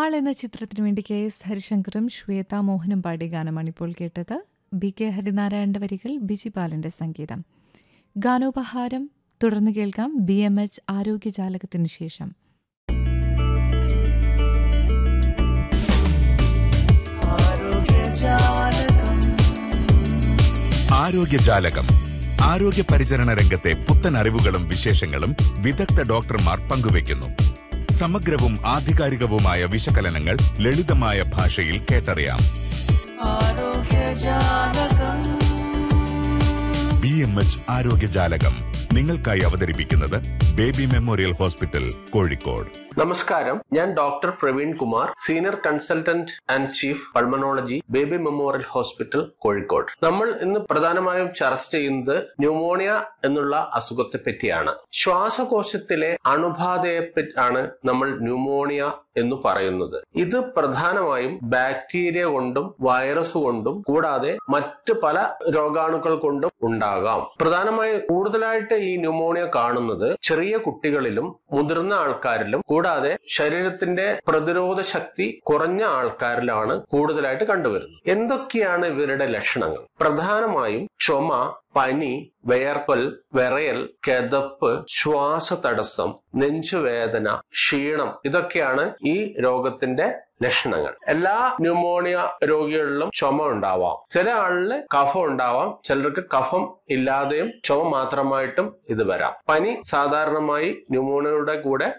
പെരുന്നാൾ എന്ന ചിത്രത്തിനു വേണ്ടി കെ എസ് ഹരിശങ്കറും ശ്വേത മോഹനും പാടിയ ഗാനമാണ് ഇപ്പോൾ കേട്ടത് ബി കെ ഹരിനാരായണന്റെ വരികൾ ബിജിപാലിന്റെ സംഗീതം ഗാനോപഹാരം തുടർന്ന് കേൾക്കാം ബി എം എച്ച് ആരോഗ്യജാലകത്തിനു ശേഷം ആരോഗ്യജാലകം ആരോഗ്യ പരിചരണ രംഗത്തെ പുത്തൻ അറിവുകളും വിശേഷങ്ങളും വിദഗ്ധ ഡോക്ടർമാർ പങ്കുവയ്ക്കുന്നു സമഗ്രവും ആധികാരികവുമായ വിശകലനങ്ങൾ ലളിതമായ ഭാഷയിൽ കേട്ടറിയാം ബി എം എച്ച് ആരോഗ്യജാലകം നിങ്ങൾക്കായി അവതരിപ്പിക്കുന്നത് ബേബി മെമ്മോറിയൽ ഹോസ്പിറ്റൽ കോഴിക്കോട് നമസ്കാരം ഞാൻ doctor Praveen Kumar senior consultant and chief pulmonology baby memorial hospital Kozhikode നമ്മൾ ഇന്ന് പ്രധാനമായും ചർച്ച ചെയ്യുന്നത് ന്യൂമോണിയ എന്നുള്ള അസുഖത്തെ പറ്റിയാണ് ശ്വാസകോശത്തിലെ അണുബാധയെ പറ്റിയാണ് നമ്മൾ ന്യൂമോണിയ എന്ന് പറയുന്നത് ഇത് പ്രധാനമായും ബാക്ടീരിയ കൊണ്ടും വൈറസ് കൊണ്ടും കൂടാതെ മറ്റ് പല രോഗാണുക്കൾ കൊണ്ടും ഉണ്ടാകാം പ്രധാനമായും കൂടുതലായിട്ട് ഈ ന്യൂമോണിയ കാണുന്നത് ചെറിയ കുട്ടികളിലും മുതിർന്ന ആൾക്കാരിലും കൂടാതെ ശരീരത്തിന്റെ പ്രതിരോധ ശക്തി കുറഞ്ഞ ആൾക്കാരിലാണ് കൂടുതലായിട്ട് കണ്ടുവരുന്നത് എന്തൊക്കെയാണ് ഇവരുടെ ലക്ഷണങ്ങൾ പ്രധാനമായും ചുമ പനി വിയർപ്പൽ വിറയൽ കിതപ്പ് ശ്വാസതടസ്സം നെഞ്ചുവേദന ക്ഷീണം ഇതൊക്കെയാണ് ഈ രോഗത്തിന്റെ ലക്ഷണങ്ങൾ എല്ലാ ന്യൂമോണിയ രോഗികളിലും ചുമ ഉണ്ടാവാം ചില ആളില് കഫം ഉണ്ടാവാം ചിലർക്ക് കഫം ഇല്ലാതെയും ചുമ മാത്രമായിട്ടും ഇത് വരാം പനി സാധാരണമായി ന്യൂമോണിയയുടെ കൂടെ